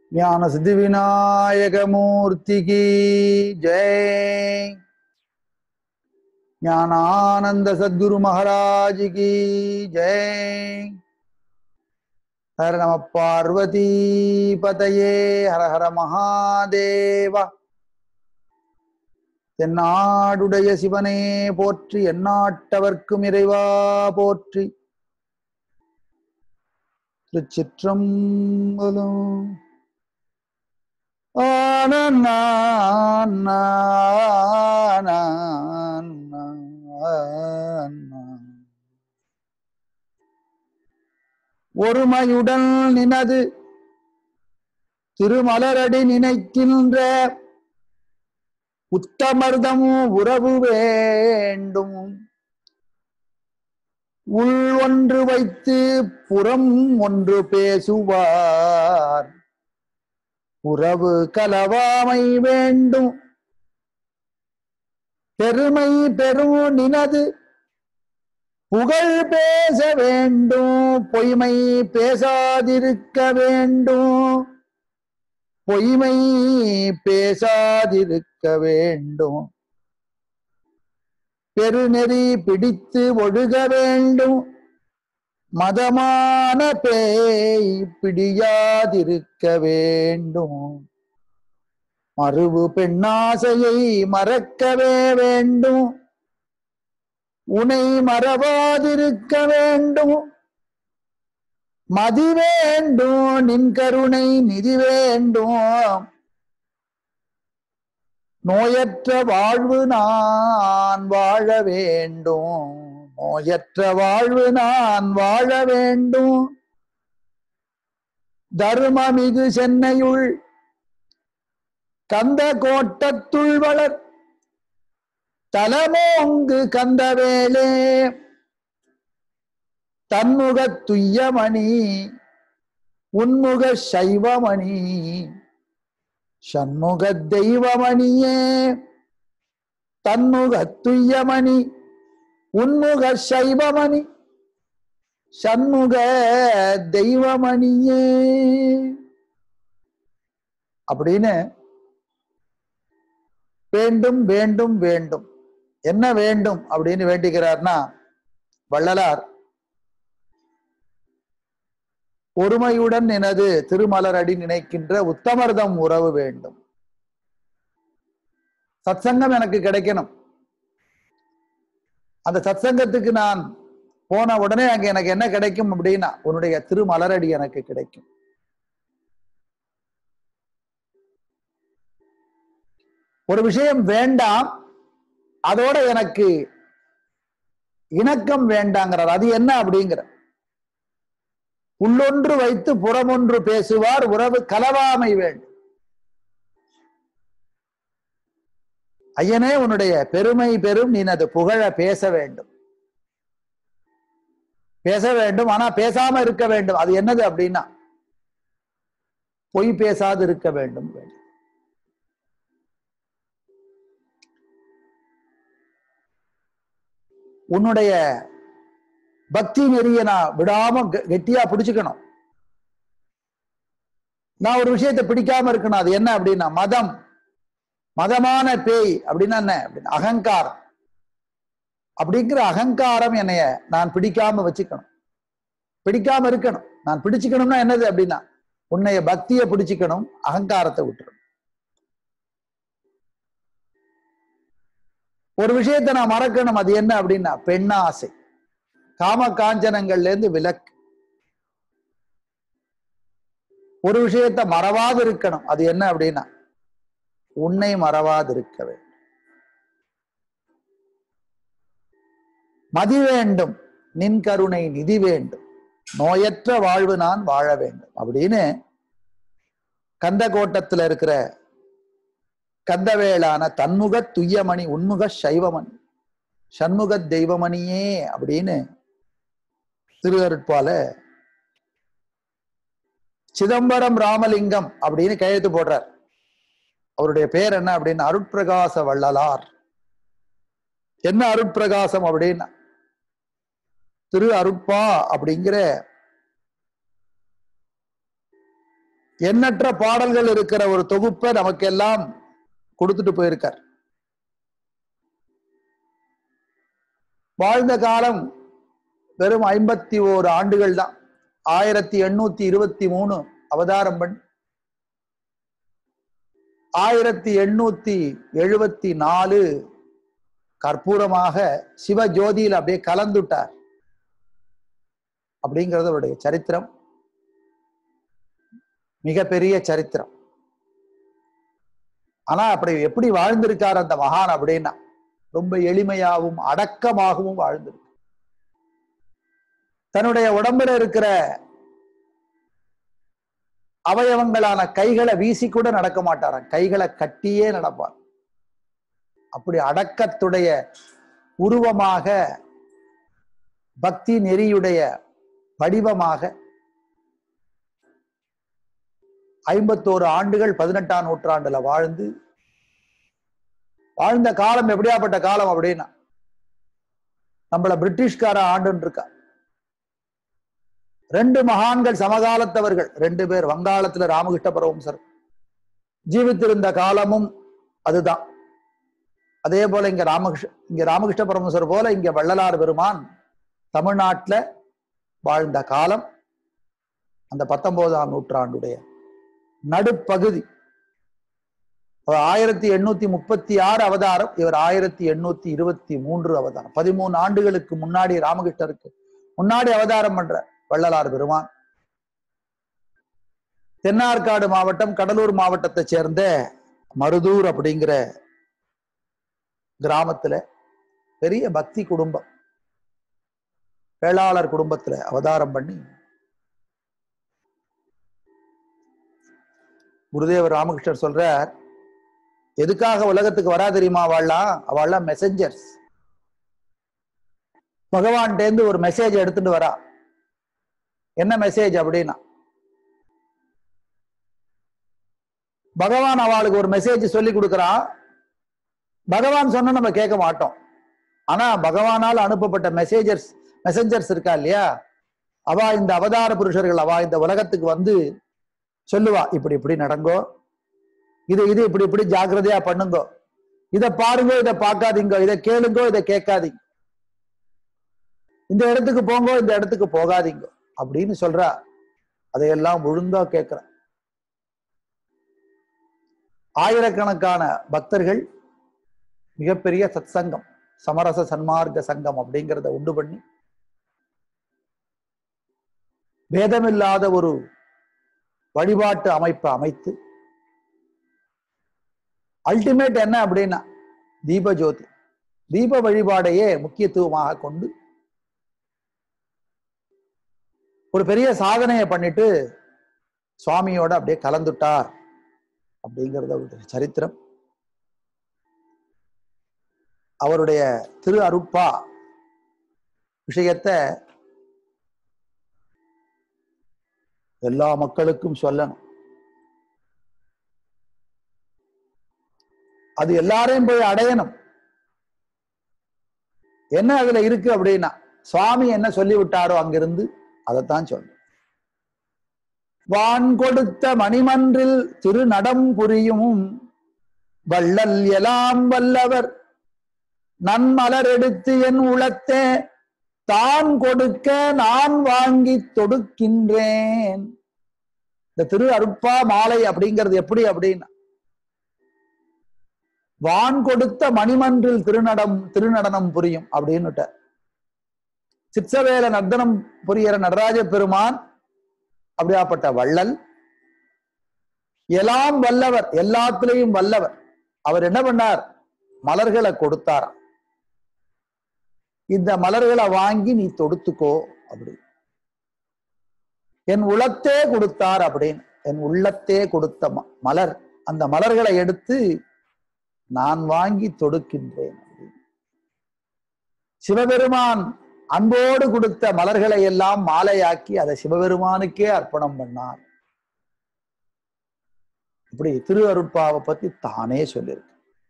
ஞான சித்தி விநாயகமூர்த்திக்கு ஜெய் ஞானானந்த சத்குரு மகாராஜிக்கு ஜெய் ஹர நம பார்வதி பதையே ஹர ஹர மகாதேவா தென்னாடுடைய சிவனே போற்றி எந்நாட்டவர்க்கும் இறைவா போற்றி திருச்சிற்றம்பலம் ஒருமையுடன் நினது திருமலரடி நினைக்கின்ற உத்தமர்தமும் உறவு வேண்டும் உள் ஒன்று வைத்து புறம் ஒன்று பேசுவார் உறவு கலவாமை வேண்டும் பெருமை பெரும் நினது புகழ் பேச வேண்டும் பொய்மை பேசாதிருக்க வேண்டும் பொய்மை பேசாதிருக்க வேண்டும் பெருநெறி பிடித்து ஒழுக வேண்டும் மதமான பேய் பிடியாதிருக்க வேண்டும் மறுவு பெண்ணாசையை மறக்கவே வேண்டும் உனை மறவாதிருக்க வேண்டும் மதி வேண்டும் நின் கருணை நிதி வேண்டும் நோயற்ற வாழ்வு நான் வாழ வேண்டும் நோயற்ற வாழ்வு நான் வாழ வேண்டும் தர்மமிகு சென்னையுள் கந்த கோட்டத்துள் வளர் தலமோங்கு கந்தவேலே தன்முக துய்யமணி உன்முக சைவமணி சண்முக தெய்வமணியே தன்முக துய்யமணி உன்முக சைவமணி சண்முக தெய்வமணியே அப்படின்னு வேண்டும் வேண்டும் வேண்டும் என்ன வேண்டும் அப்படின்னு வேண்டிக்கிறார்னா வள்ளலார் ஒருமையுடன் எனது திருமலரடி நினைக்கின்ற உத்தமர்தம் உறவு வேண்டும் சத்சங்கம் எனக்கு கிடைக்கணும் அந்த சத்சங்கத்துக்கு நான் போன உடனே அங்க எனக்கு என்ன கிடைக்கும் அப்படின்னா உன்னுடைய திருமலரடி எனக்கு கிடைக்கும் ஒரு விஷயம் வேண்டாம் அதோட எனக்கு இணக்கம் வேண்டாங்கிறார் அது என்ன அப்படிங்கிற உள்ளொன்று வைத்து புறமொன்று பேசுவார் உறவு கலவாமை வேண்டும் ஐயனே உன்னுடைய பெருமை பெரும் நீ அது புகழ பேச வேண்டும் பேச வேண்டும் ஆனா பேசாம இருக்க வேண்டும் அது என்னது அப்படின்னா பொய் பேசாது இருக்க வேண்டும் வேண்டும் உன்னுடைய பக்தி நெறிய நான் விடாம கெட்டியா பிடிச்சுக்கணும் நான் ஒரு விஷயத்தை பிடிக்காம இருக்கணும் அது என்ன அப்படின்னா மதம் மதமான பேய் அப்படின்னா என்ன அப்படின்னா அகங்காரம் அப்படிங்கிற அகங்காரம் என்னைய நான் பிடிக்காம வச்சுக்கணும் பிடிக்காம இருக்கணும் நான் பிடிச்சுக்கணும்னா என்னது அப்படின்னா உன்னைய பக்தியை பிடிச்சுக்கணும் அகங்காரத்தை விட்டுறணும் ஒரு விஷயத்தை நான் மறக்கணும் அது என்ன அப்படின்னா பெண்ண ஆசை காம காஞ்சனங்கள்ல இருந்து விலக்கு ஒரு விஷயத்த மறவாது இருக்கணும் அது என்ன அப்படின்னா உன்னை மறவாது இருக்க வேண்டும் மதி வேண்டும் நின் கருணை நிதி வேண்டும் நோயற்ற வாழ்வு நான் வாழ வேண்டும் அப்படின்னு கந்த கோட்டத்துல இருக்கிற கந்தவேளான தன்முக துய்யமணி உன்முக சைவமணி சண்முக தெய்வமணியே அப்படின்னு திருவருட்பால சிதம்பரம் ராமலிங்கம் அப்படின்னு கையெழுத்து போடுறார் அவருடைய பேர் என்ன அப்படின்னு அருட்பிரகாச வள்ளலார் என்ன அருட்பிரகாசம் அப்படின்னா திரு அருட்பா அப்படிங்கிற எண்ணற்ற பாடல்கள் இருக்கிற ஒரு தொகுப்பை நமக்கெல்லாம் கொடுத்துட்டு போயிருக்கார் வாழ்ந்த காலம் வெறும் ஐம்பத்தி ஓரு ஆண்டுகள் தான் ஆயிரத்தி எண்ணூத்தி இருபத்தி மூணு அவதாரம் பண்ணி ஆயிரத்தி எண்ணூத்தி எழுபத்தி நாலு கற்பூரமாக சிவ ஜோதியில் அப்படியே கலந்துட்டார் அப்படிங்கிறது அவருடைய சரித்திரம் மிகப்பெரிய சரித்திரம் ஆனா அப்படி எப்படி வாழ்ந்திருக்கார் அந்த மகான் அப்படின்னா ரொம்ப எளிமையாகவும் அடக்கமாகவும் வாழ்ந்திருக்கு தன்னுடைய உடம்புல இருக்கிற அவயவங்களான கைகளை வீசி கூட நடக்க மாட்டாராம் கைகளை கட்டியே நடப்பார் அப்படி அடக்கத்துடைய உருவமாக பக்தி நெறியுடைய வடிவமாக ஐம்பத்தோரு ஆண்டுகள் பதினெட்டாம் நூற்றாண்டுல வாழ்ந்து வாழ்ந்த காலம் எப்படியாப்பட்ட காலம் அப்படின்னா நம்மள பிரிட்டிஷ்கார ஆண்டுன்னு இருக்கா ரெண்டு மகான்கள் சமகாலத்தவர்கள் ரெண்டு பேர் வங்காளத்துல ராமகிருஷ்ண பரவம்சர் ஜீவித்திருந்த காலமும் அதுதான் அதே போல இங்க ராமகிருஷ்ண இங்க ராமகிருஷ்ண பரமசர் போல இங்க வள்ளலார் பெருமான் தமிழ்நாட்டுல வாழ்ந்த காலம் அந்த பத்தொன்பதாம் நூற்றாண்டுடைய நடுப்பகுதி அவர் ஆயிரத்தி எண்ணூத்தி முப்பத்தி ஆறு அவதாரம் இவர் ஆயிரத்தி எண்ணூத்தி இருபத்தி மூன்று அவதாரம் பதிமூணு ஆண்டுகளுக்கு முன்னாடி ராமகிருஷ்ணருக்கு முன்னாடி அவதாரம் பண்ற வள்ளலார் பெருமான் தென்னார்காடு மாவட்டம் கடலூர் மாவட்டத்தை சேர்ந்த மருதூர் அப்படிங்கிற கிராமத்துல பெரிய பக்தி குடும்பம் வேளாளர் குடும்பத்துல அவதாரம் பண்ணி குருதேவர் ராமகிருஷ்ணர் சொல்றார் எதுக்காக உலகத்துக்கு வரா தெரியுமா அவள்லாம் அவள்லாம் மெசஞ்சர்ஸ் பகவான்கிட்டேருந்து ஒரு மெசேஜ் எடுத்துட்டு வரா என்ன மெசேஜ் அப்படின்னா பகவான் அவளுக்கு ஒரு மெசேஜ் சொல்லி கொடுக்குறான் பகவான் சொன்னா நம்ம கேட்க மாட்டோம் ஆனா பகவானால் அனுப்பப்பட்ட மெசேஜர்ஸ் மெசஞ்சர்ஸ் இருக்கா இல்லையா அவ இந்த அவதார புருஷர்கள் அவ இந்த உலகத்துக்கு வந்து சொல்லுவா இப்படி இப்படி நடங்கோ இது இது இப்படி இப்படி ஜாக்கிரதையா பண்ணுங்கோ இதை பாருங்க இதை பார்க்காதீங்க இதை கேளுங்கோ இதை கேட்காதீங்க இந்த இடத்துக்கு போங்கோ இந்த இடத்துக்கு போகாதீங்க அப்படின்னு சொல்றா அதையெல்லாம் ஒழுங்கா கேட்கிற ஆயிரக்கணக்கான பக்தர்கள் மிகப்பெரிய சத் சங்கம் சமரச சன்மார்க்க சங்கம் அப்படிங்கிறத உண்டு பண்ணி பேதமில்லாத ஒரு வழிபாட்டு அமைப்பை அமைத்து அல்டிமேட் என்ன அப்படின்னா தீப ஜோதி தீப வழிபாடையே முக்கியத்துவமாக கொண்டு ஒரு பெரிய சாதனையை பண்ணிட்டு சுவாமியோட அப்படியே கலந்துட்டார் அப்படிங்கிறத ஒரு சரித்திரம் அவருடைய திரு அருட்பா விஷயத்தை எல்லா மக்களுக்கும் சொல்லணும் அது எல்லாரையும் போய் அடையணும் என்ன அதுல இருக்கு அப்படின்னா சுவாமி என்ன சொல்லி விட்டாரோ அங்கிருந்து அதைத்தான் சொல்லணும் வான் கொடுத்த மணிமன்றில் திருநடம் புரியும் வள்ளல் எலாம் வல்லவர் நன்மலர் எடுத்து என் உளத்தே தான் கொடுக்க நான் வாங்கி தொடுக்கின்றேன் இந்த திரு அருட்பா மாலை அப்படிங்கிறது எப்படி அப்படின்னா வான் கொடுத்த மணிமன்றில் திருநடம் திருநடனம் புரியும் அப்படின்னுட்ட சிற்சவேல நர்த்தனம் புரியற நடராஜ பெருமான் அப்படியாப்பட்ட வள்ளல் எல்லாம் வல்லவர் எல்லாத்திலையும் வல்லவர் அவர் என்ன பண்ணார் மலர்களை கொடுத்தாராம் இந்த மலர்களை வாங்கி நீ தொடுத்துக்கோ அப்படி என் உளத்தே கொடுத்தார் அப்படின்னு என் உள்ளத்தே கொடுத்த ம- மலர் அந்த மலர்களை எடுத்து நான் வாங்கி தொடுக்கின்றேன் அப்படின்னு. சிவபெருமான் அன்போடு கொடுத்த மலர்களை எல்லாம் மாலையாக்கி அதை சிவபெருமானுக்கே அர்ப்பணம் பண்ணார் இப்படி திரு அருட்பாவை பத்தி தானே சொல்லியிருக்கு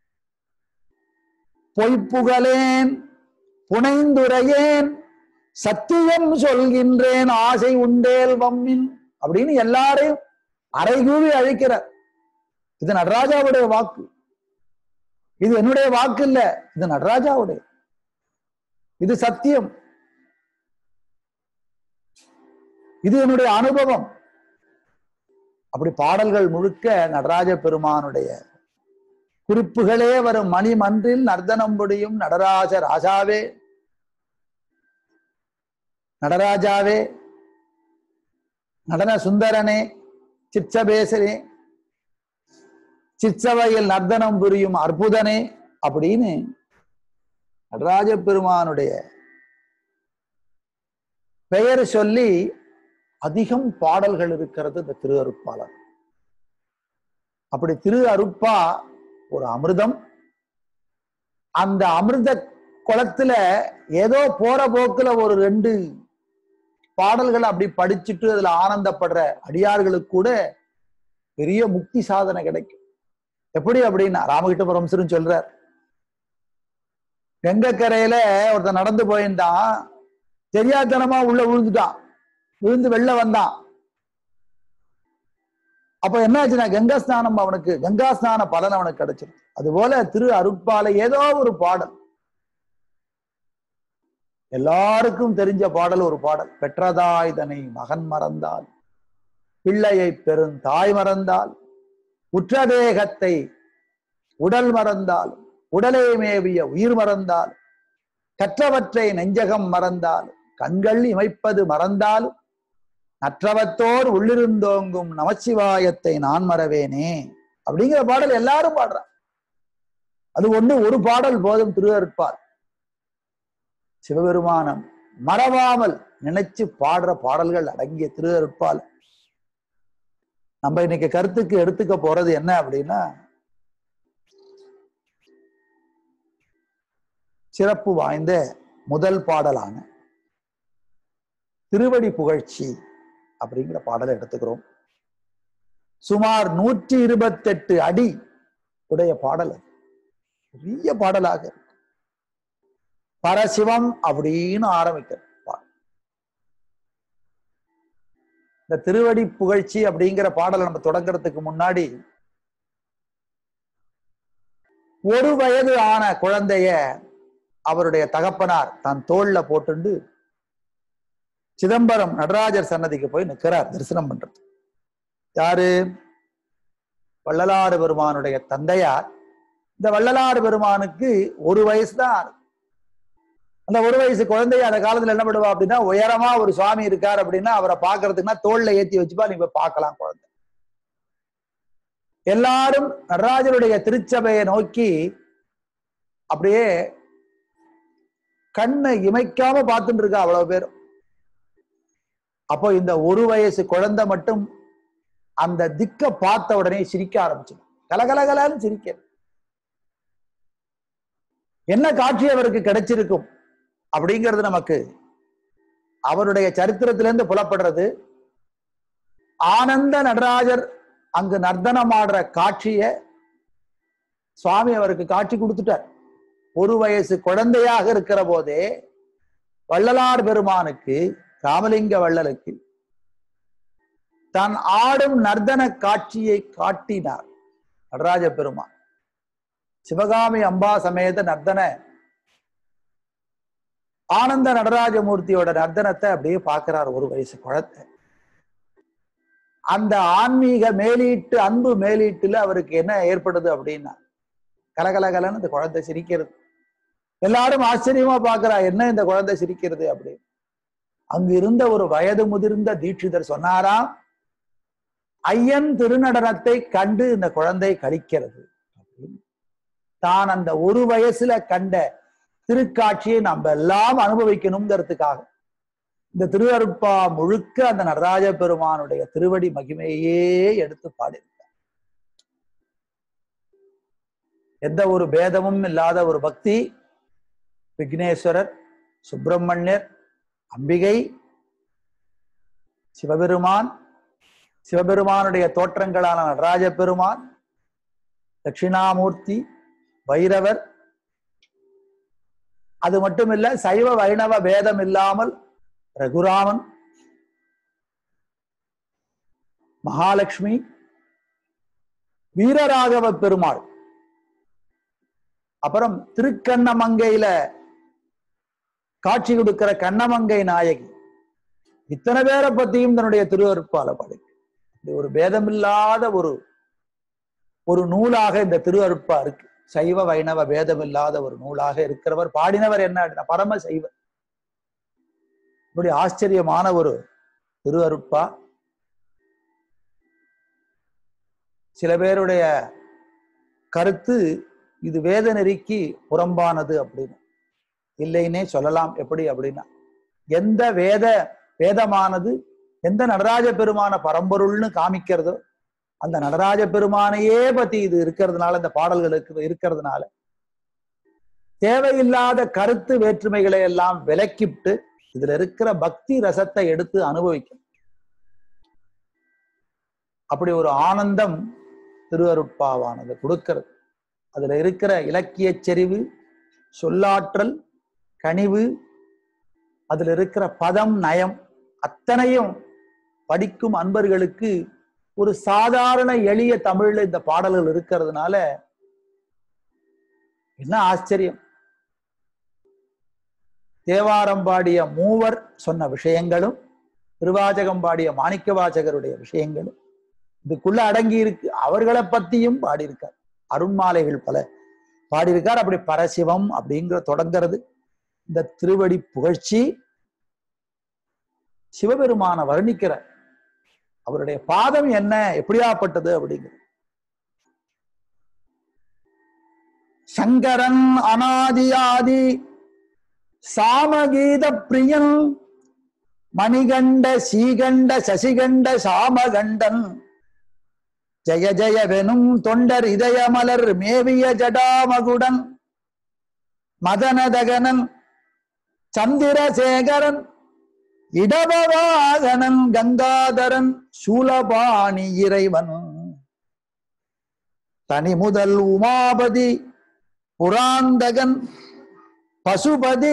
பொய்ப்புகழேன் புனைந்துரையேன் சத்தியம் சொல்கின்றேன் ஆசை உண்டேல் வம்மின் அப்படின்னு எல்லாரையும் அரைகூவி அழைக்கிறார் இது நடராஜாவுடைய வாக்கு இது என்னுடைய வாக்கு இல்ல இது நடராஜாவுடைய இது சத்தியம் இது என்னுடைய அனுபவம் அப்படி பாடல்கள் முழுக்க நடராஜ பெருமானுடைய குறிப்புகளே வரும் மணி மன்றில் நர்தனம் முடியும் நடராஜ ராஜாவே நடராஜாவே நடன சுந்தரனே சிற்சபேசனே சிற்சபையில் நர்தனம் புரியும் அற்புதனே அப்படின்னு நடராஜ பெருமானுடைய பெயர் சொல்லி அதிகம் பாடல்கள் இருக்கிறது இந்த திரு அருட்பாளர் அப்படி திரு அருட்பா ஒரு அமிர்தம் அந்த அமிர்த குளத்துல ஏதோ போற போக்குல ஒரு ரெண்டு பாடல்கள் அப்படி படிச்சுட்டு அதுல ஆனந்தப்படுற அடியார்களுக்கு கூட பெரிய முக்தி சாதனை கிடைக்கும் எப்படி அப்படின்னா ராமகிட்ட பரமசரும் சொல்றார் கங்கக்கரையில ஒருத்தன் நடந்து போயிருந்தான் தெரியாதனமா உள்ள விழுந்துட்டான் விழுந்து வெளில வந்தான் அப்ப என்னாச்சுன்னா கங்கா ஸ்நானம் அவனுக்கு கங்கா ஸ்நான பலன் அவனுக்கு கிடைச்சிருக்கு அதுபோல திரு அருட்பாலை ஏதோ ஒரு பாடல் எல்லாருக்கும் தெரிஞ்ச பாடல் ஒரு பாடல் பெற்றதாய் தனை மகன் மறந்தால் பிள்ளையை பெரும் தாய் மறந்தால் உற்றதேகத்தை உடல் மறந்தால் உடலை மேவிய உயிர் மறந்தால் கற்றவற்றை நெஞ்சகம் மறந்தால் கண்கள் இமைப்பது மறந்தாலும் நற்றவத்தோர் உள்ளிருந்தோங்கும் நமச்சிவாயத்தை நான் மறவேனே அப்படிங்கிற பாடல் எல்லாரும் பாடுறான் அது ஒண்ணு ஒரு பாடல் போதும் திருவருட்பால் சிவபெருமானம் மறவாமல் நினைச்சு பாடுற பாடல்கள் அடங்கிய திருவருட்பால் நம்ம இன்னைக்கு கருத்துக்கு எடுத்துக்க போறது என்ன அப்படின்னா சிறப்பு வாய்ந்த முதல் பாடலான திருவடி புகழ்ச்சி அப்படிங்கிற பாடலை எடுத்துக்கிறோம் சுமார் நூற்றி இருபத்தெட்டு அடி உடைய பாடல் அது பெரிய பாடலாக இருக்கு பரசிவம் அப்படின்னு ஆரம்பிக்கிற பாடல் இந்த திருவடி புகழ்ச்சி அப்படிங்கிற பாடலை நம்ம தொடங்குறதுக்கு முன்னாடி ஒரு வயது ஆன குழந்தைய அவருடைய தகப்பனார் தன் தோல்ல போட்டுண்டு சிதம்பரம் நடராஜர் சன்னதிக்கு போய் நிற்கிறார் தரிசனம் பண்றது யாரு வள்ளலாறு பெருமானுடைய தந்தையார் இந்த வள்ளலாறு பெருமானுக்கு ஒரு வயசு தான் அந்த ஒரு வயசு குழந்தைய அந்த காலத்துல என்ன பண்ணுவா அப்படின்னா உயரமா ஒரு சுவாமி இருக்கார் அப்படின்னா அவரை பாக்குறதுக்குன்னா தோல்ல ஏத்தி வச்சுப்பா நீங்க பார்க்கலாம் குழந்தை எல்லாரும் நடராஜருடைய திருச்சபையை நோக்கி அப்படியே கண்ணை இமைக்காம பார்த்துட்டு இருக்கா அவ்வளவு பேரும் அப்போ இந்த ஒரு வயசு குழந்தை மட்டும் அந்த திக்க பார்த்த உடனே சிரிக்க ஆரம்பிச்சிடும் கலகலகலன்னு சிரிக்க என்ன காட்சி அவருக்கு கிடைச்சிருக்கும் அப்படிங்கிறது நமக்கு அவருடைய சரித்திரத்திலிருந்து புலப்படுறது ஆனந்த நடராஜர் அங்கு நர்த்தனம் ஆடுற காட்சிய சுவாமி அவருக்கு காட்சி கொடுத்துட்டார் ஒரு வயசு குழந்தையாக இருக்கிற போதே வள்ளலார் பெருமானுக்கு ராமலிங்க வள்ளலுக்கு தான் ஆடும் நர்த்தன காட்சியை காட்டினார் நடராஜ பெருமான் சிவகாமி அம்பா சமேத நர்த்தன ஆனந்த நடராஜமூர்த்தியோட நர்த்தனத்தை அப்படியே பார்க்கிறார் ஒரு வயசு குழந்தை அந்த ஆன்மீக மேலீட்டு அன்பு மேலீட்டுல அவருக்கு என்ன ஏற்படுது அப்படின்னா கலகலகலன்னு இந்த குழந்தை சிரிக்கிறது எல்லாரும் ஆச்சரியமா பாக்குறா என்ன இந்த குழந்தை சிரிக்கிறது அப்படின்னு அங்கு இருந்த ஒரு வயது முதிர்ந்த தீட்சிதர் சொன்னாராம் ஐயன் திருநடனத்தை கண்டு இந்த குழந்தை கழிக்கிறது அப்படின்னு. தான் அந்த ஒரு வயசுல கண்ட திருக்காட்சியை நம்ம எல்லாம் அனுபவிக்கணுங்கிறதுக்காக இந்த திருவருட்பா முழுக்க அந்த நடராஜ பெருமானுடைய திருவடி மகிமையே எடுத்து பாடியிருக்கார் எந்த ஒரு பேதமும் இல்லாத ஒரு பக்தி விக்னேஸ்வரர் சுப்பிரமணியர் அம்பிகை சிவபெருமான் சிவபெருமானுடைய தோற்றங்களான நடராஜ பெருமான் தட்சிணாமூர்த்தி பைரவர் அது மட்டுமில்ல சைவ வைணவ பேதம் இல்லாமல் ரகுராமன் மகாலட்சுமி வீரராகவ பெருமாள் அப்புறம் திருக்கண்ணமங்கையில காட்சி கொடுக்கிற கண்ணமங்கை நாயகி இத்தனை பேரை பத்தியும் தன்னுடைய திருவருப்பால பாடு இப்படி ஒரு பேதமில்லாத ஒரு ஒரு நூலாக இந்த திருவருப்பா இருக்கு சைவ வைணவ பேதமில்லாத ஒரு நூலாக இருக்கிறவர் பாடினவர் என்ன அப்படின்னா பரம சைவர் இப்படி ஆச்சரியமான ஒரு திருவருப்பா சில பேருடைய கருத்து இது வேத நெறிக்கு புறம்பானது அப்படின்னு இல்லைன்னே சொல்லலாம் எப்படி அப்படின்னா எந்த வேத வேதமானது எந்த நடராஜ பெருமான பரம்பொருள்னு காமிக்கிறதோ அந்த நடராஜ பெருமானையே பத்தி இது இருக்கிறதுனால இந்த பாடல்களுக்கு இருக்கிறதுனால தேவையில்லாத கருத்து வேற்றுமைகளை எல்லாம் விலக்கிட்டு இதுல இருக்கிற பக்தி ரசத்தை எடுத்து அனுபவிக்கும் அப்படி ஒரு ஆனந்தம் திருவருட்பாவானது கொடுக்கிறது அதுல இருக்கிற இலக்கிய செறிவு சொல்லாற்றல் கனிவு அதுல இருக்கிற பதம் நயம் அத்தனையும் படிக்கும் அன்பர்களுக்கு ஒரு சாதாரண எளிய தமிழ்ல இந்த பாடல்கள் இருக்கிறதுனால என்ன ஆச்சரியம் தேவாரம் பாடிய மூவர் சொன்ன விஷயங்களும் திருவாச்சகம் பாடிய மாணிக்க வாசகருடைய விஷயங்களும் இதுக்குள்ள அடங்கி இருக்கு அவர்களை பத்தியும் பாடியிருக்கார் அருண்மாலைகள் பல பாடியிருக்கார் அப்படி பரசிவம் அப்படிங்கிற தொடங்கிறது இந்த திருவடி புகழ்ச்சி சிவபெருமான வர்ணிக்கிற அவருடைய பாதம் என்ன எப்படியாப்பட்டது அப்படிங்கிறது சங்கரன் அனாதியாதி சாமகீத பிரியன் மணிகண்ட சீகண்ட சசிகண்ட சாமகண்டன் ஜெய ஜெயவெனும் தொண்டர் இதயமலர் மேவிய ஜடாமகுடன் மதனதகனன் சந்திரசேகரன் இடபவாகனன் கங்காதரன் சூலபாணி இறைவன் தனி முதல் உமாபதி புராந்தகன் பசுபதி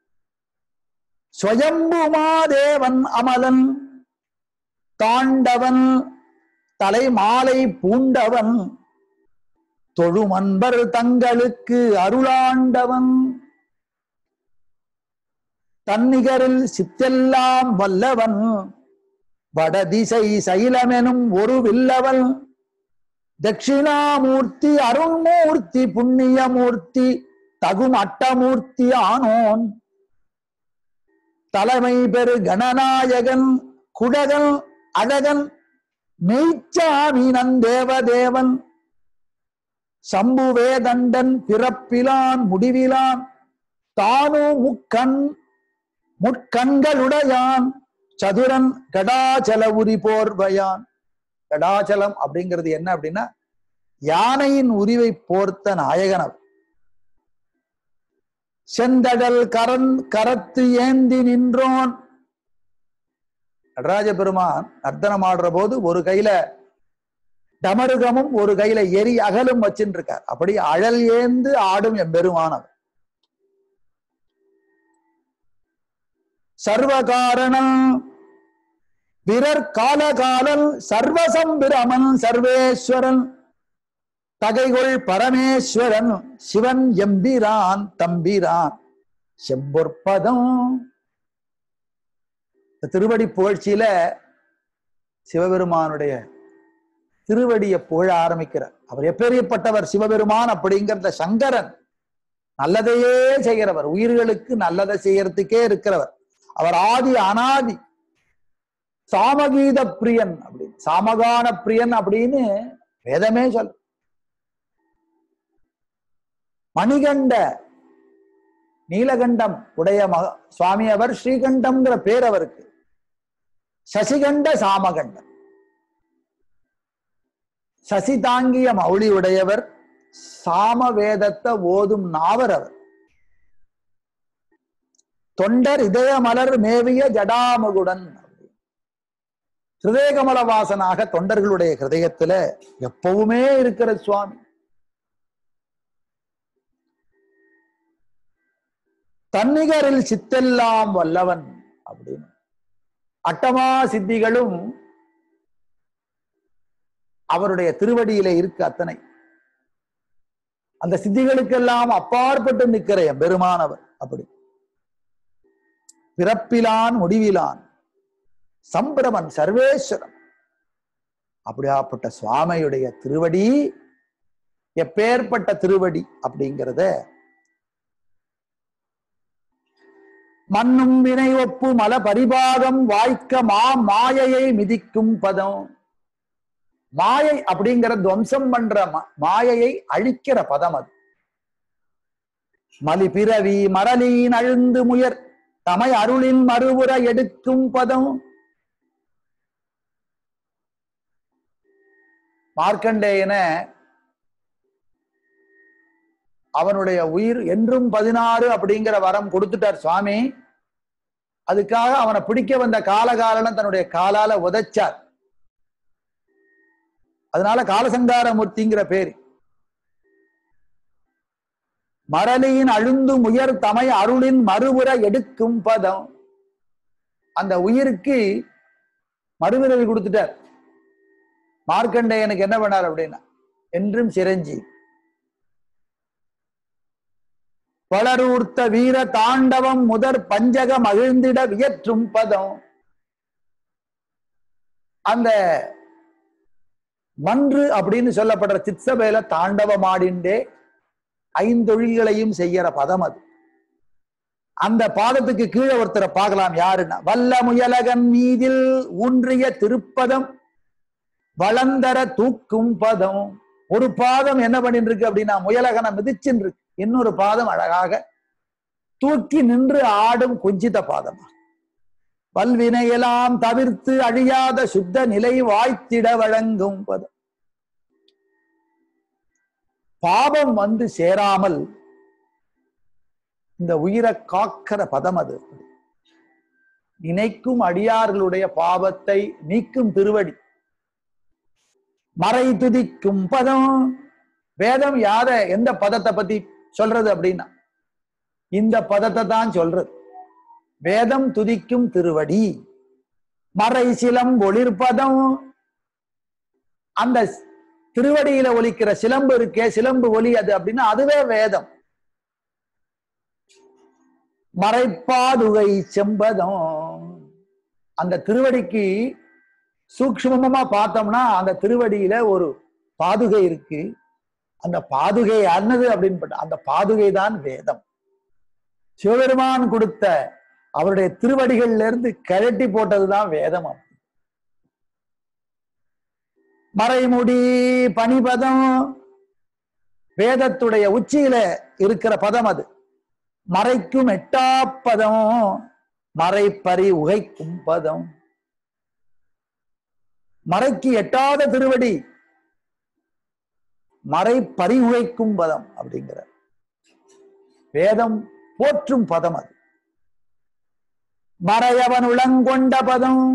ஸ்வயம்புமாதேவன் அமலன் தாண்டவன் தலைமாலை பூண்டவன் தொழுமன்பர் தங்களுக்கு அருளாண்டவன் தன்னிகரில் சித்தெல்லாம் வல்லவன் வடதிசை சைலமெனும் ஒரு வில்லவன் தட்சிணாமூர்த்தி அருண்மூர்த்தி புண்ணியமூர்த்தி தகும் அட்டமூர்த்தி ஆனோன் தலைமை பெரு கணநாயகன் குடகன் அழகன் மெய்ச்சாமீனன் தேவதேவன் சம்புவேதண்டன் பிறப்பிலான் முடிவிலான் தானு முக்கண் முட்கண்களுடையான் சதுரன் கடாச்சல உரி போர்வையான் கடாச்சலம் அப்படிங்கிறது என்ன அப்படின்னா யானையின் உரிவை போர்த்த நாயகனவர் செந்தடல் கரன் கரத்து ஏந்தி நின்றோன் நடராஜ பெருமான் நர்த்தனம் ஆடுற போது ஒரு கையில டமருகமும் ஒரு கையில எரி அகலும் வச்சுட்டு இருக்கார் அப்படி அழல் ஏந்து ஆடும் எம்பெருமானவர் சர்வகாரணம் பிறர் காலகாலன் சர்வசம்பிரமன் சர்வேஸ்வரன் தகைகொள் பரமேஸ்வரன் சிவன் எம்பிரான் தம்பிரான் செம்பொற்பதம் திருவடி புகழ்ச்சியில சிவபெருமானுடைய திருவடியை புகழ ஆரம்பிக்கிறார் அவர் எப்பேரியப்பட்டவர் சிவபெருமான் அப்படிங்கிறத சங்கரன் நல்லதையே செய்கிறவர் உயிர்களுக்கு நல்லதை செய்யறதுக்கே இருக்கிறவர் அவர் ஆதி அனாதி சாமகீத பிரியன் அப்படின்னு சாமகான பிரியன் அப்படின்னு வேதமே சொல் மணிகண்ட நீலகண்டம் உடைய மக சுவாமி அவர் ஸ்ரீகண்டம்ங்கிற பேர் அவருக்கு சசிகண்ட சாமகண்டம் சசி தாங்கிய மௌளி உடையவர் சாம வேதத்தை ஓதும் நாவர் அவர் தொண்டர் இதய மலர் மேவிய ஜடாமுகுடன் ஹிருதயகமல வாசனாக தொண்டர்களுடைய ஹிருதயத்துல எப்பவுமே இருக்கிற சுவாமி தன்னிகரில் சித்தெல்லாம் வல்லவன் அப்படின்னு அட்டமா சித்திகளும் அவருடைய திருவடியிலே இருக்கு அத்தனை அந்த சித்திகளுக்கெல்லாம் அப்பாற்பட்டு நிற்கிற பெருமானவர் அப்படி பிறப்பிலான் முடிவிலான் சம்பிரமன் சர்வேஸ்வரன் அப்படியாப்பட்ட சுவாமியுடைய திருவடி எப்பேற்பட்ட திருவடி அப்படிங்கிறத மண்ணும் வினை ஒப்பு மல பரிபாகம் வாய்க்க மா மாயையை மிதிக்கும் பதம் மாயை அப்படிங்கிற துவம்சம் பண்ற ம- மாயையை அழிக்கிற பதம் அது மலி பிறவி மரலின் அழுந்து முயர் தமை அருளின் மறுபுற எடுக்கும் பதம் மார்க்கண்டேயன அவனுடைய உயிர் என்றும் பதினாறு அப்படிங்கிற வரம் கொடுத்துட்டார் சுவாமி அதுக்காக அவனை பிடிக்க வந்த காலகாலன தன்னுடைய காலால உதைச்சார் அதனால காலசங்காரமூர்த்திங்கிற பேர் மரளியின் அழுந்து முயர் தமை அருளின் மறுபுற எடுக்கும் பதம் அந்த உயிருக்கு மறுபிறவி கொடுத்துட்டார் மார்க்கண்டேயனுக்கு என்ன பண்ணார் அப்படின்னா என்றும் சிரஞ்சி பலரூர்த்த வீர தாண்டவம் முதற் பஞ்சக மகிழ்ந்திட வியற்றும் பதம் அந்த மன்று அப்படின்னு சொல்லப்படுற சித்சபையில தாண்டவமாடிண்டே ஐந்தொழில்களையும் செய்யற பதம் அது அந்த பாதத்துக்கு கீழே ஒருத்தரை பார்க்கலாம் யாருன்னா வல்ல முயலகன் மீதில் ஊன்றிய திருப்பதம் வளந்தர தூக்கும் பதம் ஒரு பாதம் என்ன பண்ணிட்டு இருக்கு அப்படின்னா முயலகனை மிதிச்சுன்னு இருக்கு இன்னொரு பாதம் அழகாக தூக்கி நின்று ஆடும் குஞ்சித பாதம் பல்வினையெல்லாம் தவிர்த்து அழியாத சுத்த நிலை வாய்த்திட வழங்கும் பதம் பாபம் வந்து சேராமல் இந்த உயிரை காக்கிற பதம் அது நினைக்கும் அடியார்களுடைய பாவத்தை நீக்கும் திருவடி மறை துதிக்கும் பதம் வேதம் யார எந்த பதத்தை பத்தி சொல்றது அப்படின்னா இந்த பதத்தை தான் சொல்றது வேதம் துதிக்கும் திருவடி மறை சிலம் ஒளிர்பதம் அந்த திருவடியில ஒலிக்கிற சிலம்பு இருக்கே சிலம்பு ஒலி அது அப்படின்னா அதுவே வேதம் மறைப்பாதுகை செம்பதம் அந்த திருவடிக்கு சூக்ஷ்மமா பார்த்தோம்னா அந்த திருவடியில ஒரு பாதுகை இருக்கு அந்த பாதுகை அன்னது அப்படின்னு பட்ட அந்த பாதுகை தான் வேதம் சிவபெருமான் கொடுத்த அவருடைய திருவடிகள்ல இருந்து கழட்டி போட்டதுதான் வேதம் மறைமுடி பனிபதம் வேதத்துடைய உச்சியில இருக்கிற பதம் அது மறைக்கும் எட்டாப்பதம் மறைப்பறி உகைக்கும் பதம் மறைக்கு எட்டாத திருவடி மறை பறிவுகைக்கும் பதம் அப்படிங்கிற வேதம் போற்றும் பதம் அது மறையவன் உளங்கொண்ட பதம்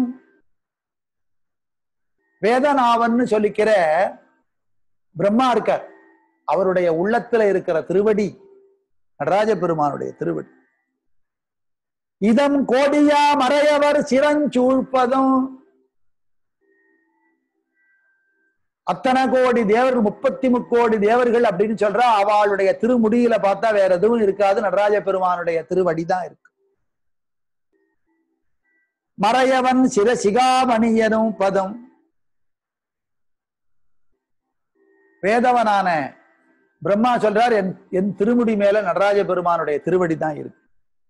வேதனாவன்னு சொல்லிக்கிற பிரம்மா இருக்கார் அவருடைய உள்ளத்துல இருக்கிற திருவடி நடராஜ பெருமானுடைய திருவடி இதம் கோடியா மறையவர் சிறஞ்சூழ்பதம் அத்தனை கோடி தேவர்கள் முப்பத்தி முக்கோடி தேவர்கள் அப்படின்னு சொல்றா அவளுடைய திருமுடியில பார்த்தா வேற எதுவும் இருக்காது நடராஜ பெருமானுடைய திருவடிதான் இருக்கு மறையவன் சிர சிகாமணியனும் பதம் வேதவனான பிரம்மா சொல்றார் என் என் திருமுடி மேல நடராஜ பெருமானுடைய திருவடி தான் இருக்கு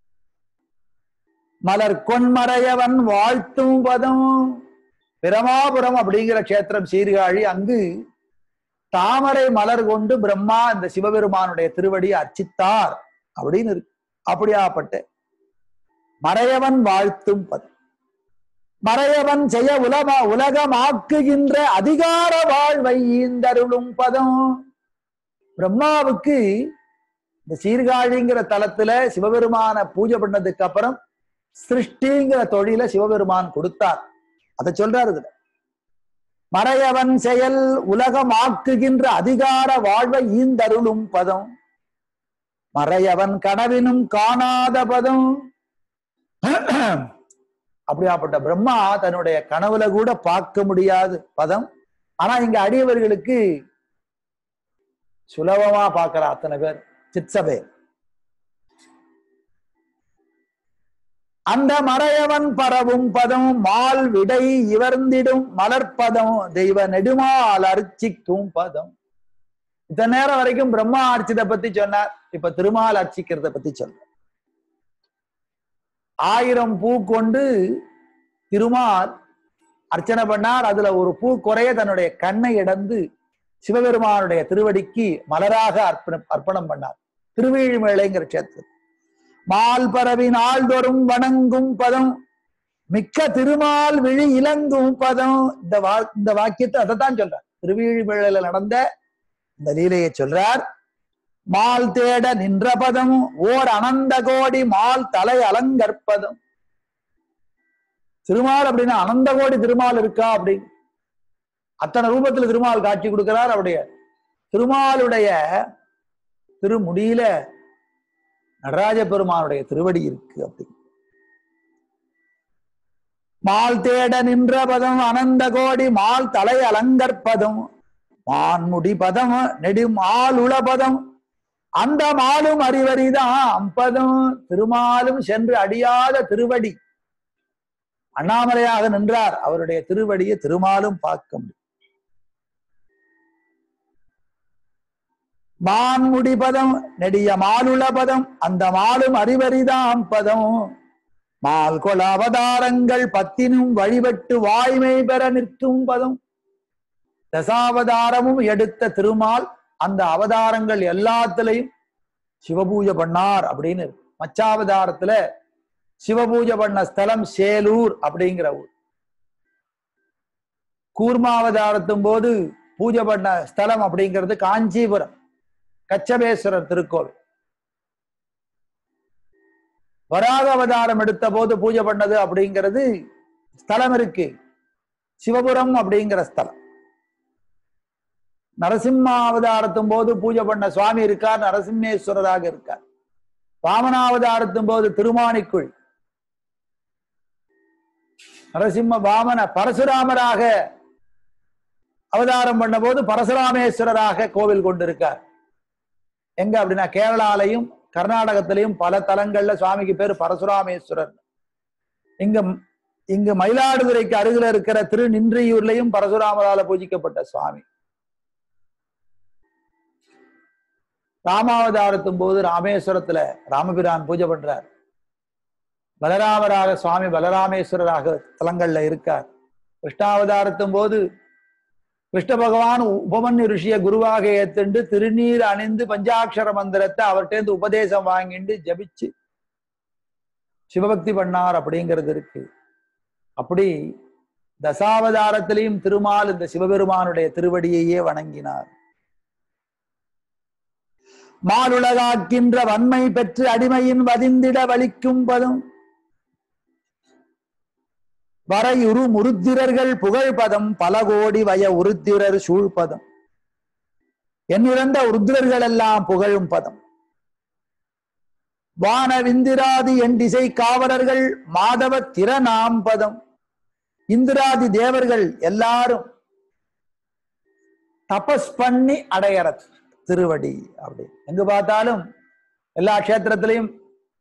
மலர் கொன்மறையவன் வாழ்த்தும் பதம் பிரமாபுரம் அப்படிங்கிற கஷேத்திரம் சீர்காழி அங்கு தாமரை மலர் கொண்டு பிரம்மா இந்த சிவபெருமானுடைய திருவடி அர்ச்சித்தார் அப்படின்னு இருக்கு அப்படியாப்பட்ட மறையவன் வாழ்த்தும் பதம் மறையவன் செய்ய உலக உலகமாக்குகின்ற அதிகார வாழ்வை ஈந்தருளும் பதம் பிரம்மாவுக்கு இந்த சீர்காழிங்கிற தலத்துல சிவபெருமான பூஜை பண்ணதுக்கு அப்புறம் சிருஷ்டிங்கிற தொழில சிவபெருமான் கொடுத்தார் அதை சொல்றாரு இதுல மறையவன் செயல் உலகமாக்குகின்ற அதிகார வாழ்வை ஈந்தருளும் பதம் மறையவன் கனவினும் காணாத பதம் அப்படியாப்பட்ட பிரம்மா தன்னுடைய கனவுல கூட பார்க்க முடியாத பதம் ஆனா இங்க அடியவர்களுக்கு சுலபமா பார்க்கிற அத்தனை பேர் சிற்சபை அந்த மறையவன் பரவும் பதம் மால் விடை இவர்ந்திடும் மலர்ப்பதம் தெய்வ நெடுமால் அர்ச்சிக்கும் பதம் இத்தனை நேரம் வரைக்கும் பிரம்மா அர்ச்சித பத்தி சொன்னார் இப்ப திருமால் அர்ச்சிக்கிறத பத்தி சொல்ற ஆயிரம் பூ கொண்டு திருமால் அர்ச்சனை பண்ணார் அதுல ஒரு பூ குறைய தன்னுடைய கண்ணை இடந்து சிவபெருமானுடைய திருவடிக்கு மலராக அர்ப்பணம் அர்ப்பணம் பண்ணார் திருவேழிமேளைங்கிற கஷேத்திரம் மால் பரவி நாள்தோறும் வணங்கும் பதம் மிக்க திருமால் விழி இலங்கும் பதம் இந்த வா இந்த வாக்கியத்தை அதை தான் சொல்றார் திருவேழிமேளையில நடந்த இந்த லீலையை சொல்றார் மால் தேட நின்ற பதம் ஓர் அனந்த கோடி மால் தலை அலங்கற்பதம் திருமால் அப்படின்னா அனந்த கோடி திருமால் இருக்கா அப்படின்னு அத்தனை ரூபத்துல திருமால் காட்சி கொடுக்கிறார் அவருடைய திருமாலுடைய திருமுடியில நடராஜ பெருமானுடைய திருவடி இருக்கு அப்படி மால் தேட நின்ற பதம் அனந்த கோடி மால் தலை அலங்கற்பதம் மான்முடி பதம் நெடுமால் உள பதம் அந்த மாலும் அறிவறிதான் அம்பதம் திருமாலும் சென்று அடியாத திருவடி அண்ணாமலையாக நின்றார் அவருடைய திருவடியை திருமாலும் பார்க்க முடியும் மான்முடி பதம் நெடிய மாலுள பதம் அந்த மாலும் அறிவறிதாம் பதம் மால் கொல அவதாரங்கள் பத்தினும் வழிபட்டு வாய்மை பெற நிற்கும் பதம் தசாவதாரமும் எடுத்த திருமால் அந்த அவதாரங்கள் எல்லாத்திலையும் சிவபூஜை பண்ணார் அப்படின்னு இருக்கு. மச்சாவதாரத்துல சிவபூஜை பண்ண ஸ்தலம் சேலூர் அப்படிங்கிற ஊர் கூர்மாவதாரத்தும் போது பூஜை பண்ண ஸ்தலம் அப்படிங்கிறது காஞ்சிபுரம் கச்சபேஸ்வரர் திருக்கோவில் வராக அவதாரம் எடுத்த போது பூஜை பண்ணது அப்படிங்கிறது ஸ்தலம் இருக்கு சிவபுரம் அப்படிங்கிற ஸ்தலம் நரசிம்ம அவதாரத்தும் போது பூஜை பண்ண சுவாமி இருக்கார் நரசிம்மேஸ்வரராக இருக்கார் வாமனாவதாரத்தும் போது திருமானிக்குள் நரசிம்ம வாமன பரசுராமராக அவதாரம் பண்ண போது பரசுராமேஸ்வரராக கோவில் கொண்டிருக்கார் எங்க அப்படின்னா கேரளாலையும் கர்நாடகத்திலையும் பல தலங்கள்ல சுவாமிக்கு பேரு பரசுராமேஸ்வரர் இங்க இங்கு மயிலாடுதுறைக்கு அருகில இருக்கிற திரு நின்றியூர்லயும் பரசுராமரால பூஜிக்கப்பட்ட சுவாமி ராமாவதாரத்தும் போது ராமேஸ்வரத்துல ராமபிரான் பூஜை பண்றார் பலராமராக சுவாமி பலராமேஸ்வரராக தலங்கள்ல இருக்கார் கிருஷ்ணாவதாரத்தும் போது கிருஷ்ண பகவான் உபமன்யு ரிஷிய குருவாக ஏத்துண்டு திருநீர் அணிந்து பஞ்சாட்சர மந்திரத்தை அவர்கிட்ட உபதேசம் வாங்கிண்டு ஜபிச்சு சிவபக்தி பண்ணார் அப்படிங்கிறது இருக்கு அப்படி தசாவதாரத்திலையும் திருமால் இந்த சிவபெருமானுடைய திருவடியையே வணங்கினார் மாலுலகாக்கின்ற வன்மை பெற்று அடிமையின் வதிந்திட வலிக்கும் பதம் வரையுறு முருத்திரர்கள் புகழ் பதம் பல கோடி வய உருத்திரர் சூழ்பதம் என்னிறந்த உருத்திரர்கள் எல்லாம் புகழும் பதம் வான விந்திராதி என் திசை காவலர்கள் மாதவ திறனாம் பதம் இந்திராதி தேவர்கள் எல்லாரும் தபஸ் பண்ணி அடையற திருவடி அப்படி எங்க பார்த்தாலும் எல்லா கஷேத்திரத்திலையும்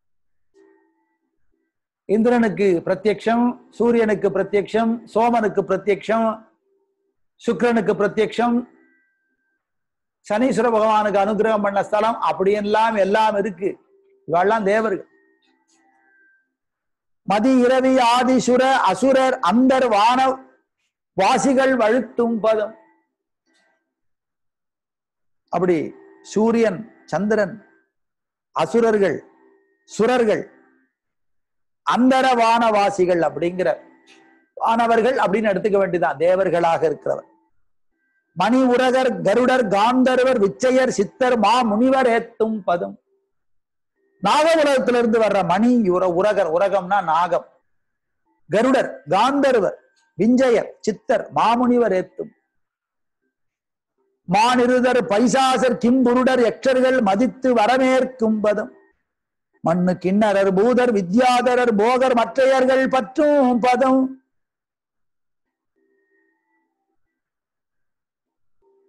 இந்திரனுக்கு பிரத்யக்ஷம் சூரியனுக்கு பிரத்யக்ஷம் சோமனுக்கு பிரத்யக்ஷம் சுக்கிரனுக்கு பிரத்யக்ஷம் சனீஸ்வர பகவானுக்கு அனுகிரகம் பண்ண ஸ்தலம் அப்படியெல்லாம் எல்லாம் இருக்கு இவெல்லாம் தேவர்கள் மதி இரவி ஆதிசுர அசுரர் அந்தர் வான வாசிகள் வழுத்தும் பதம் அப்படி சூரியன் சந்திரன் அசுரர்கள் சுரர்கள் அந்தர வானவாசிகள் அப்படிங்கிற வானவர்கள் அப்படின்னு எடுத்துக்க வேண்டியதான் தேவர்களாக இருக்கிறவர் மணி உரகர் கருடர் காந்தர்வர் விச்சையர் சித்தர் மா முனிவர் ஏத்தும் பதம் நாக உலகத்திலிருந்து வர்ற மணி உர உரகர் உரகம்னா நாகம் கருடர் காந்தர்வர் விஞ்சயர் சித்தர் மாமுனிவர் ஏத்தும் மானிருதர் பைசாசர் கிம்புருடர் யக்ஷர்கள் மதித்து வரமேற்கும் பதம் மண்ணு கிண்ணறர் பூதர் வித்யாதரர் போகர் மற்றையர்கள் பற்றும் பதம்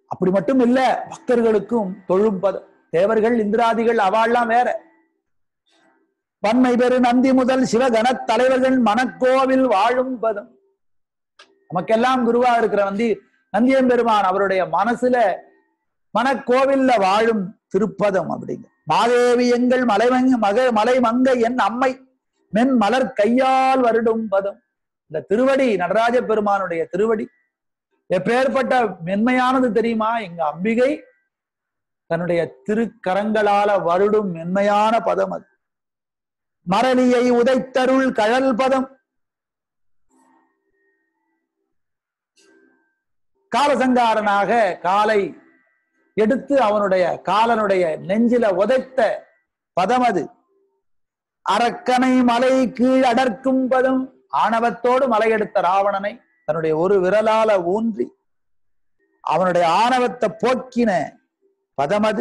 அப்படி மட்டும் இல்ல பக்தர்களுக்கும் தொழும் பதம் தேவர்கள் இந்திராதிகள் அவாள்லாம் வேற வன்மை பெரு நந்தி முதல் சிவகணத் தலைவர்கள் மனக்கோவில் வாழும் பதம் நமக்கெல்லாம் குருவா இருக்கிற நந்தி நந்தியம்பெருமான் அவருடைய மனசுல மனக்கோவில்ல வாழும் திருப்பதம் அப்படிங்க மாதேவி எங்கள் மலைமங்க மக மலைமங்க என் அம்மை மென் மலர் கையால் வருடும் பதம் இந்த திருவடி நடராஜ பெருமானுடைய திருவடி எப்பேற்பட்ட மென்மையானது தெரியுமா எங்க அம்பிகை தன்னுடைய திருக்கரங்களால வருடும் மென்மையான பதம் அது மரளியை உதைத்தருள் கழல் பதம் காலசங்காரனாக காலை எடுத்து அவனுடைய காலனுடைய நெஞ்சில உதைத்த பதம் அது அரக்கனை மலை கீழ் அடர்க்கும் பதம் ஆணவத்தோடு மலை எடுத்த ராவணனை தன்னுடைய ஒரு விரலால ஊன்றி அவனுடைய ஆணவத்தை போக்கின பதமது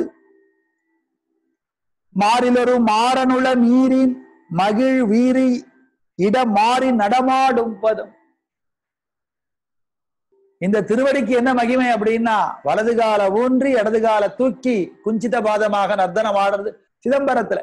மாறிலொரு மாறனுள மீறின் மகிழ் வீரி இட மாறி நடமாடும் பதம் இந்த திருவடிக்கு என்ன மகிமை அப்படின்னா வலது கால ஊன்றி இடது கால தூக்கி குஞ்சித பாதமாக நர்த்தனம் ஆடுறது சிதம்பரத்துல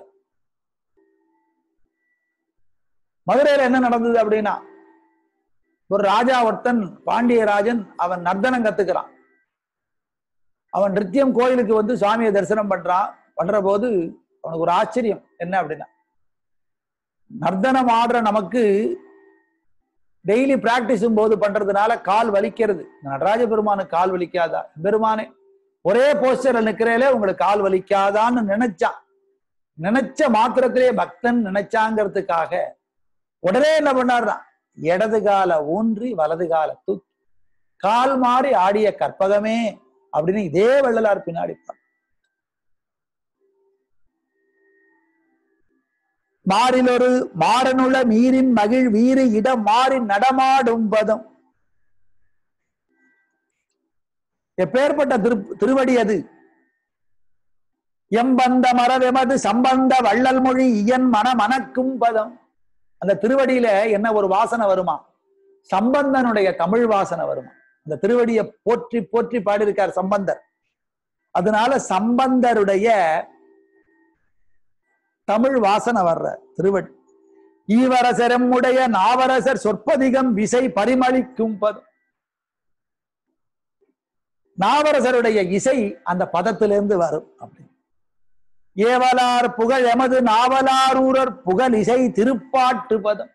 மதுரையில என்ன நடந்தது அப்படின்னா ஒரு ராஜா ஒருத்தன் பாண்டியராஜன் அவன் நர்த்தனம் கத்துக்கிறான் அவன் நிருத்தியம் கோயிலுக்கு வந்து சுவாமியை தரிசனம் பண்றான் பண்ற போது அவனுக்கு ஒரு ஆச்சரியம் என்ன அப்படின்னா நர்த்தனம் ஆடுற நமக்கு டெய்லி பிராக்டிஸும் போது பண்றதுனால கால் வலிக்கிறது நடராஜ பெருமானுக்கு கால் வலிக்காதா பெருமானே ஒரே போஸ்டர்ல நிக்கிறேலே உங்களுக்கு கால் வலிக்காதான்னு நினைச்சான் நினைச்ச மாத்திரத்திலே பக்தன் நினைச்சாங்கிறதுக்காக உடனே என்ன பண்ணாருதான் இடது கால ஊன்றி வலது கால தூக்கி கால் மாறி ஆடிய கற்பகமே அப்படின்னு இதே வள்ளலார் பின்னாடி பாரு. மாறிலொரு மாறனுள்ள மீறின் மகிழ் வீறு இடம் மாறி நடமாடும் பதம் எப்பேற்பட்ட திரு திருவடி அது எம்பந்த மரவெமது சம்பந்த வள்ளல் மொழி இயன் மன மணக்கும் பதம் அந்த திருவடியில என்ன ஒரு வாசனை வருமா சம்பந்தனுடைய தமிழ் வாசனை வருமா அந்த திருவடியை போற்றி போற்றி பாடியிருக்கார் சம்பந்தர் அதனால சம்பந்தருடைய தமிழ் வாசனை வர்ற திருவடி ஈவரசரம் உடைய நாவரசர் சொற்பதிகம் விசை பரிமளிக்கும் பதம் நாவரசருடைய இசை அந்த பதத்திலிருந்து வரும் அப்படி ஏவலார் புகழ் எமது நாவலாரூரர் புகழ் இசை திருப்பாட்டு பதம்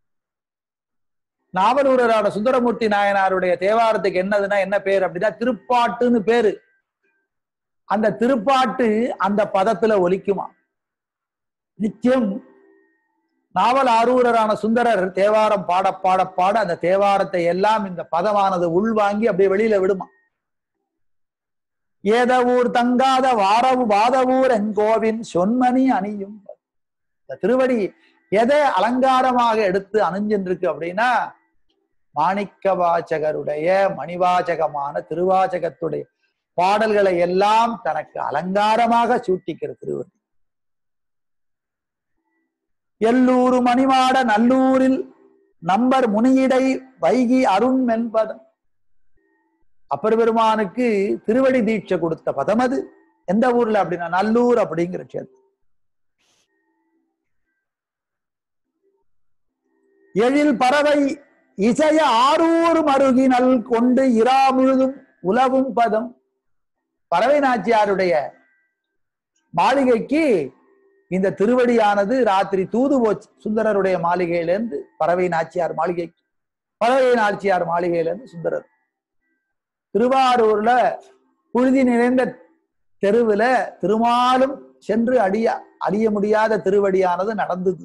நாவலூரரோட சுந்தரமூர்த்தி நாயனாருடைய தேவாரத்துக்கு என்னதுன்னா என்ன பேர் அப்படின்னா திருப்பாட்டுன்னு பேரு அந்த திருப்பாட்டு அந்த பதத்துல ஒலிக்குமா நித்தியம் நாவல் ஆரூரரான சுந்தரர் தேவாரம் பாட பாட பாட அந்த தேவாரத்தை எல்லாம் இந்த பதமானது உள்வாங்கி அப்படியே வெளியில விடுமா ஏதவூர் தங்காத வாரவு வாதவூர் எங்கோவின் சொன்மணி அணியும் இந்த திருவடி எதை அலங்காரமாக எடுத்து அணிஞ்சின்றிருக்கு அப்படின்னா மாணிக்க வாசகருடைய மணிவாசகமான திருவாசகத்துடைய பாடல்களை எல்லாம் தனக்கு அலங்காரமாக சூட்டிக்கிற திருவடி எல்லூரு மணிமாட நல்லூரில் நம்பர் முனியிடை வைகி அருண் மென்பதம் அப்பர் பெருமானுக்கு திருவடி தீட்சை கொடுத்த பதம் அது எந்த ஊர்ல அப்படின்னா நல்லூர் அப்படிங்கிற கஷேத்திரம் எழில் பறவை இசைய ஆரூர் மருகினல் கொண்டு இரா முழுதும் உலவும் பதம் பறவை நாச்சியாருடைய மாளிகைக்கு இந்த திருவடியானது ராத்திரி தூது போச்சு சுந்தரருடைய மாளிகையிலிருந்து பறவை நாச்சியார் மாளிகைக்கு பறவை நாச்சியார் மாளிகையிலிருந்து சுந்தரர் திருவாரூர்ல புழுதி நிறைந்த தெருவுல திருமாலும் சென்று அடிய அறிய முடியாத திருவடியானது நடந்தது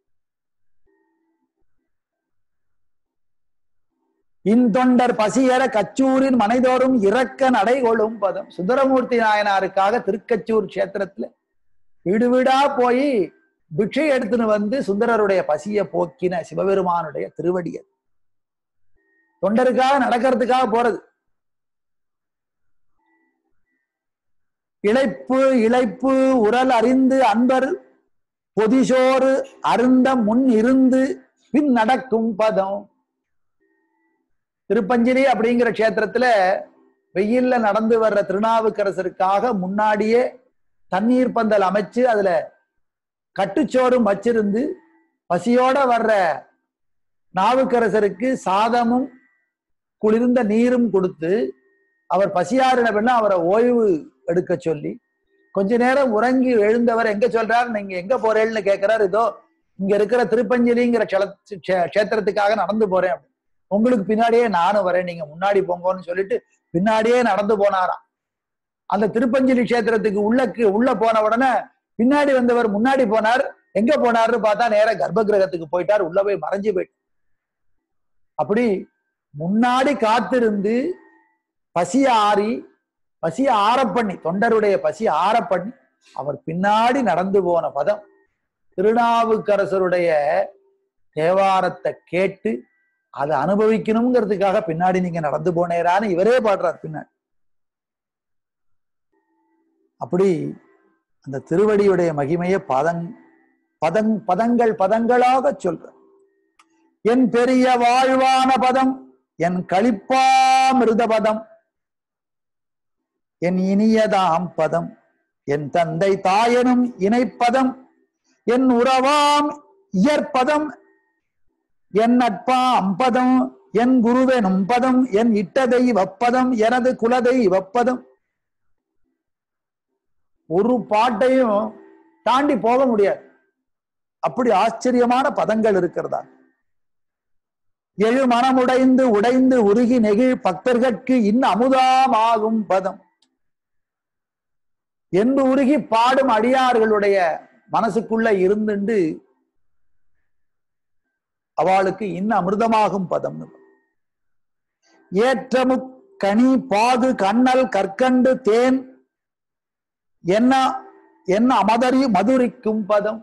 இன்தொண்டர் பசியற கச்சூரின் மனைதோறும் இறக்க நடை கொள்ளும் பதம் சுந்தரமூர்த்தி நாயனாருக்காக திருக்கச்சூர் கஷேத்திரத்துல வீடு வீடா போய் பிக்ஷை எடுத்துன்னு வந்து சுந்தரருடைய பசியை போக்கின சிவபெருமானுடைய திருவடி அது தொண்டருக்காக நடக்கிறதுக்காக போறது இழைப்பு இழைப்பு உரல் அறிந்து அன்பர் பொதிசோறு அருந்த முன் இருந்து பின் நடக்கும் பதம் திருப்பஞ்சிரி அப்படிங்கிற க்ஷேத்திரத்துல வெயில்ல நடந்து வர்ற திருநாவுக்கரசருக்காக முன்னாடியே தண்ணீர் பந்தல் அமைச்சு அதுல கட்டுச்சோறும் வச்சிருந்து பசியோட வர்ற நாவுக்கரசருக்கு சாதமும் குளிர்ந்த நீரும் கொடுத்து அவர் பசியாரின அவரை ஓய்வு எடுக்க சொல்லி கொஞ்ச நேரம் உறங்கி எழுந்தவர் எங்க சொல்றார் நீங்க எங்க போறேன்னு கேட்கிறார் இதோ இங்க இருக்கிற திருப்பஞ்சலிங்கிற க்ஷல- க்ஷே- க்ஷேத்திரத்துக்காக நடந்து போறேன் அப்படின்னு. உங்களுக்கு பின்னாடியே நானும் வரேன் நீங்க முன்னாடி போங்கன்னு சொல்லிட்டு பின்னாடியே நடந்து போனாராம் அந்த திருப்பஞ்சலி க்ஷேத்திரத்துக்கு உள்ளக்கு உள்ள போன உடனே பின்னாடி வந்தவர் முன்னாடி போனார் எங்க போனாருன்னு பார்த்தா நேரா கர்ப்ப கிரகத்துக்கு போயிட்டார் உள்ள போய் மறைஞ்சு போயிட்டார் அப்படி முன்னாடி காத்திருந்து பசிய ஆறி பசிய ஆறப் பண்ணி தொண்டருடைய பசி ஆறப் பண்ணி அவர் பின்னாடி நடந்து போன பதம் திருநாவுக்கரசருடைய தேவாரத்தை கேட்டு அதை அனுபவிக்கணுங்கிறதுக்காக பின்னாடி நீங்க நடந்து போனேரான்னு இவரே பாடுறார் பின்னாடி அப்படி அந்த திருவடியுடைய மகிமையை பதங் பதங் பதங்கள் பதங்களாக சொல்ற என் பெரிய வாழ்வான பதம் என் களிப்பாமிருத பதம் என் இனியதாம் பதம் என் தந்தை தாயனும் இணைப்பதம் என் உறவாம் இயற்பதம் என் நட்பாம் பதம் என் குருவெனும் பதம் என் இட்டதை வப்பதம் எனது குலதை வப்பதம் ஒரு பாட்டையும் தாண்டி போக முடியாது அப்படி ஆச்சரியமான பதங்கள் இருக்கிறதா எழு மனமுடைந்து உடைந்து உருகி நெகிழ் பக்தர்கட்கு இன் அமுதாமாகும் பதம் என்று உருகி பாடும் அடியார்களுடைய மனசுக்குள்ள இருந்துண்டு அவளுக்கு இன்ன அமிர்தமாகும் பதம் ஏற்றமு கனி பாகு கண்ணல் கற்கண்டு தேன் என்ன என்ன அமதறி மதுரிக்கும் பதம்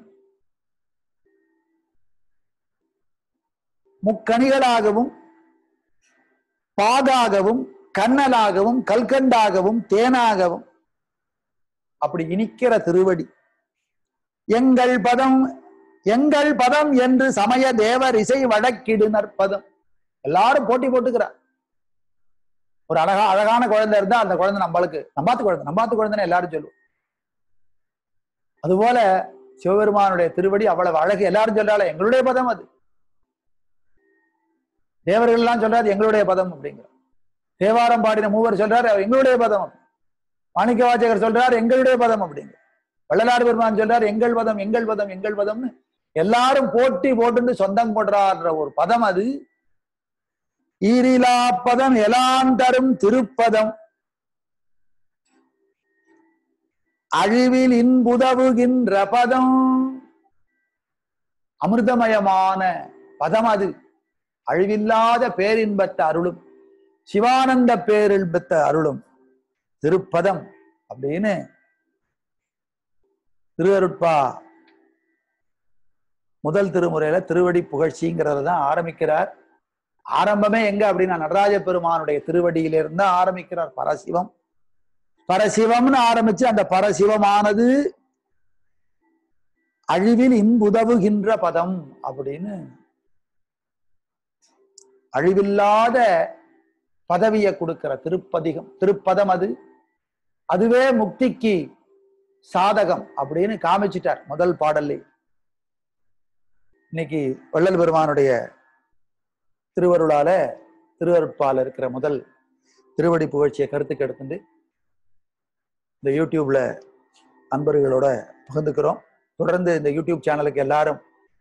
முக்கணிகளாகவும் பாகாகவும் கண்ணலாகவும் கல்கண்டாகவும் தேனாகவும் அப்படி இனிக்கிற திருவடி எங்கள் பதம் எங்கள் பதம் என்று சமய தேவர் இசை வழக்கிடுனர் பதம் எல்லாரும் போட்டி போட்டுக்கிறார் ஒரு அழகா அழகான குழந்தை இருந்தா அந்த குழந்தை நம்மளுக்கு நம்பாத்து குழந்தை நம்பாத்து குழந்தைன்னு எல்லாரும் சொல்லுவோம் அதுபோல சிவபெருமானுடைய திருவடி அவ்வளவு அழகு எல்லாரும் சொல்றால எங்களுடைய பதம் அது தேவர்கள் எல்லாம் சொல்றாரு எங்களுடைய பதம் அப்படிங்கிற தேவாரம் பாடின மூவர் சொல்றாரு எங்களுடைய பதம் மாணிக்க வாச்சகர் சொல்றார் எங்களுடைய பதம் அப்படிங்க வள்ளலார் பெருமான் சொல்றார் எங்கள் பதம் எங்கள் பதம் எங்கள் பதம்னு எல்லாரும் போட்டி போட்டு சொந்தம் போடுறான்ற ஒரு பதம் அது ஈரிலா பதம் எலான் தரும் திருப்பதம் அழிவில் இன்புதவுகின்ற பதம் அமிர்தமயமான பதம் அது அழிவில்லாத பேரின்பத்த அருளும் சிவானந்த பேரின்பத்த அருளும் திருப்பதம் அப்படின்னு திருவருட்பா முதல் திருமுறையில திருவடி புகழ்ச்சிங்கிறத தான் ஆரம்பிக்கிறார் ஆரம்பமே எங்க அப்படின்னா நடராஜ பெருமானுடைய திருவடியிலிருந்து ஆரம்பிக்கிறார் பரசிவம் பரசிவம்னு ஆரம்பிச்சு அந்த பரசிவமானது அழிவில் இன்புதவுகின்ற பதம் அப்படின்னு அழிவில்லாத பதவியை கொடுக்கிற திருப்பதிகம் திருப்பதம் அது அதுவே முக்திக்கு சாதகம் அப்படின்னு காமிச்சிட்டார் முதல் பாடல்லே இன்னைக்கு வள்ளல் பெருமானுடைய திருவருளால திருவருட்பால இருக்கிற முதல் திருவடி புகழ்ச்சியை கருத்துக்கு எடுத்துட்டு இந்த யூடியூப்ல அன்பர்களோட பகிர்ந்துக்கிறோம் தொடர்ந்து இந்த யூடியூப் சேனலுக்கு எல்லாரும்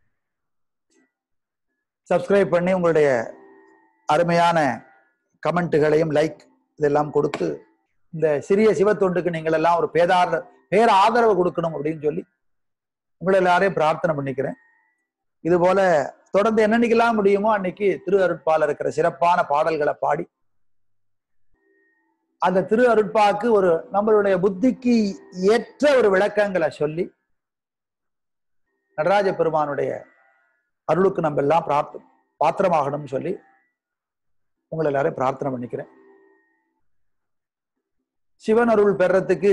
சப்ஸ்கிரைப் பண்ணி உங்களுடைய அருமையான கமெண்ட்டுகளையும் லைக் இதெல்லாம் கொடுத்து இந்த சிறிய சிவத்தொண்டுக்கு நீங்கள் எல்லாம் ஒரு பேதார பேர ஆதரவு கொடுக்கணும் அப்படின்னு சொல்லி உங்களை எல்லாரையும் பிரார்த்தனை பண்ணிக்கிறேன் இது போல தொடர்ந்து என்னன்னைக்கெல்லாம் முடியுமோ அன்னைக்கு திரு அருட்பால இருக்கிற சிறப்பான பாடல்களை பாடி அந்த திரு அருட்பாக்கு ஒரு நம்மளுடைய புத்திக்கு ஏற்ற ஒரு விளக்கங்களை சொல்லி நடராஜ பெருமானுடைய அருளுக்கு நம்ம எல்லாம் பிரார்த்த பாத்திரமாகணும்னு சொல்லி உங்களை எல்லாரையும் பிரார்த்தனை பண்ணிக்கிறேன் சிவன் அருள் பெறத்துக்கு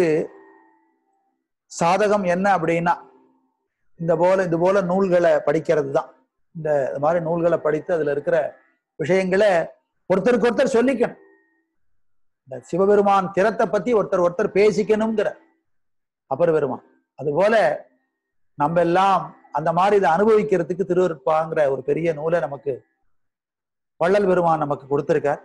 சாதகம் என்ன அப்படின்னா இந்த போல இது போல நூல்களை படிக்கிறது தான் இந்த இது மாதிரி நூல்களை படித்து அதுல இருக்கிற விஷயங்களை ஒருத்தருக்கு ஒருத்தர் சொல்லிக்கணும் இந்த சிவபெருமான் திறத்தை பத்தி ஒருத்தர் ஒருத்தர் பேசிக்கணுங்கிற அப்பர் பெருமான் அதுபோல நம்ம எல்லாம் அந்த மாதிரி இதை அனுபவிக்கிறதுக்கு திருவருட்பாங்கிற ஒரு பெரிய நூலை நமக்கு வள்ளல் பெருமான் நமக்கு கொடுத்திருக்கார்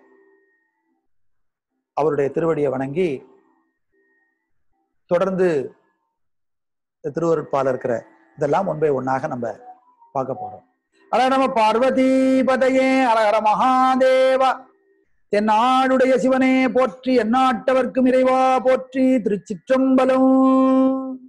அவருடைய திருவடியை வணங்கி தொடர்ந்து இந்த திருவருட்பால இருக்கிற இதெல்லாம் ஒன்பை ஒன்னாக நம்ம பார்க்க போறோம் அழக நம்ம பார்வதி பதையே அழகர மகாதேவா தென்னாடுடைய சிவனே போற்றி எந்நாட்டவர்க்கும் இறைவா போற்றி திருச்சிற்றம்பலம்